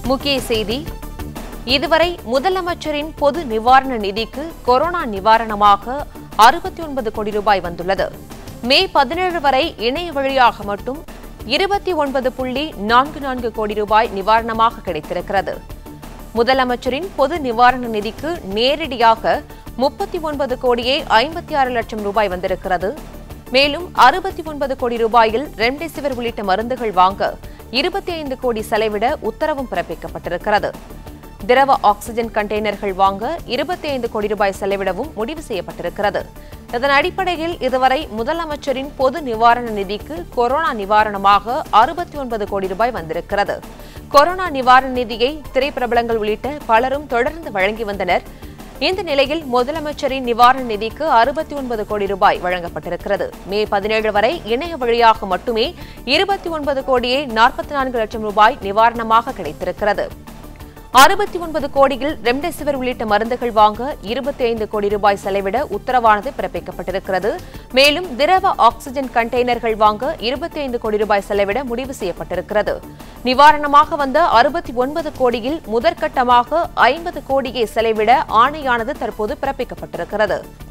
முக்கிய செய்தி இதுவரை முதலமைச்சரின் பொது நிவாரண நிதிக்கு கொரோனா நிவாரணமாக அறுபத்தி ஒன்பது கோடி ரூபாய் வந்துள்ளது மே பதினேழு வரை இணைய வழியாக மட்டும் இருபத்தி ஒன்பது புள்ளி நான்கு நான்கு கோடி ரூபாய் நிவாரணமாக கிடைத்திருக்கிறது முதலமைச்சரின் பொது நிவாரண நிதிக்கு நேரடியாக முப்பத்தி ஒன்பது கோடியே ஐம்பத்தி ஆறு லட்சம் ரூபாய் வந்திருக்கிறது மேலும் அறுபத்தி ஒன்பது கோடி ரூபாயில் ரெம்டெசிவிர் உள்ளிட்ட மருந்துகள் வாங்க இருபத்தி ஐந்து கோடி செலவிட உத்தரவும் பிறப்பிக்கப்பட்டிருக்கிறது திரவ ஆக்ஸிஜன் கண்டெய்னர்கள் வாங்க இருபத்தி ஐந்து கோடி ரூபாய் செலவிடவும் முடிவு செய்யப்பட்டிருக்கிறது இதன் அடிப்படையில் இதுவரை முதலமைச்சரின் பொது நிவாரண நிதிக்கு கொரோனா நிவாரணமாக அறுபத்தி ஒன்பது கோடி ரூபாய் வந்திருக்கிறது கொரோனா நிவாரண நிதியை திரைப்பிரபலங்கள் உள்ளிட்ட பலரும் தொடர்ந்து வழங்கி வந்தனர் இந்த நிலையில் முதலமைச்சரின் நிவாரண நிதிக்கு அறுபத்தி ஒன்பது கோடி ரூபாய் வழங்கப்பட்டிருக்கிறது மே பதினேழு வரை இணைய வழியாக மட்டுமே இருபத்தி ஒன்பது கோடியே நாற்பத்தி நான்கு லட்சம் ரூபாய் நிவாரணமாக கிடைத்திருக்கிறது அறுபத்தி ஒன்பது கோடியில் ரெம்டெசிவிர் உள்ளிட்ட மருந்துகள் வாங்க இருபத்தி ஐந்து கோடி ரூபாய் செலவிட உத்தரவானது பிறப்பிக்கப்பட்டிருக்கிறது மேலும் திரவ ஆக்ஸிஜன் கண்டெய்னர்கள் வாங்க இருபத்தி ஐந்து கோடி ரூபாய் செலவிட முடிவு செய்யப்பட்டிருக்கிறது நிவாரணமாக வந்த அறுபத்தி ஒன்பது கோடியில் முதற்கட்டமாக ஐம்பது கோடியை செலவிட ஆணையானது தற்போது பிறப்பிக்கப்பட்டிருக்கிறது